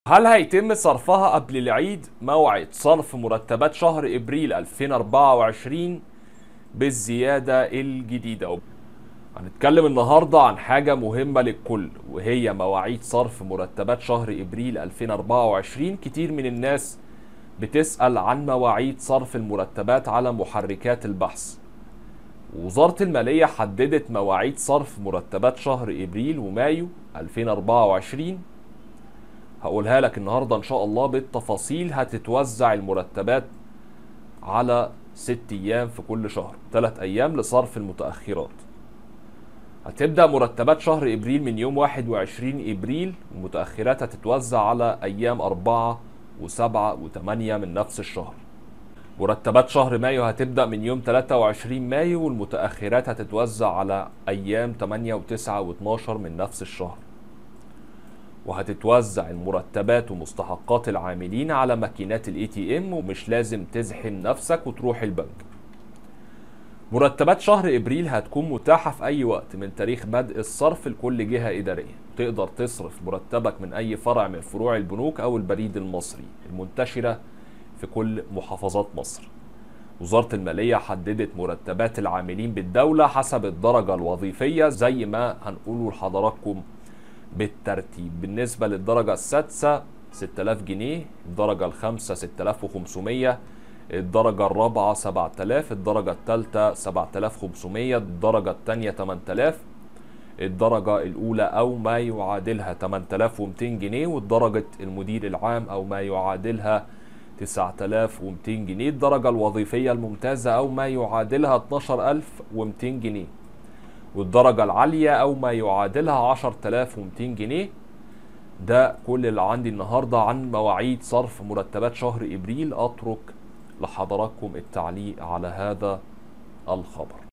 هل هيتم صرفها قبل العيد موعد صرف مرتبات شهر ابريل 2024 بالزياده الجديده هنتكلم النهارده عن حاجه مهمه للكل وهي مواعيد صرف مرتبات شهر ابريل 2024 كتير من الناس بتسال عن مواعيد صرف المرتبات على محركات البحث وزاره الماليه حددت مواعيد صرف مرتبات شهر ابريل ومايو 2024 هقولها لك النهارده ان شاء الله بالتفاصيل هتتوزع المرتبات على ست ايام في كل شهر ثلاث ايام لصرف المتاخرات هتبدا مرتبات شهر ابريل من يوم 21 ابريل المتاخرات هتتوزع على ايام 4 و7 و8 من نفس الشهر مرتبات شهر مايو هتبدا من يوم 23 مايو والمتاخرات هتتوزع على ايام 8 و9 و12 من نفس الشهر وهتتوزع المرتبات ومستحقات العاملين على ماكينات الاي تي ام ومش لازم تزحم نفسك وتروح البنك مرتبات شهر ابريل هتكون متاحه في اي وقت من تاريخ بدء الصرف لكل جهه اداريه تقدر تصرف مرتبك من اي فرع من فروع البنوك او البريد المصري المنتشره في كل محافظات مصر وزارة المالية حددت مرتبات العاملين بالدولة حسب الدرجة الوظيفية زي ما هنقوله لحضراتكم بالترتيب بالنسبة للدرجة السادسة 6000 جنيه الدرجة الخامسة 6500 الدرجة الرابعة 7000 الدرجة الثالثة 7500 الدرجة الثانية 8000 الدرجة الأولى أو ما يعادلها 8200 جنيه والدرجة المدير العام أو ما يعادلها 9200 جنيه الدرجة الوظيفية الممتازة أو ما يعادلها 12200 جنيه والدرجة العالية أو ما يعادلها 10200 جنيه ده كل اللي عندي النهاردة عن مواعيد صرف مرتبات شهر إبريل أترك لحضراتكم التعليق على هذا الخبر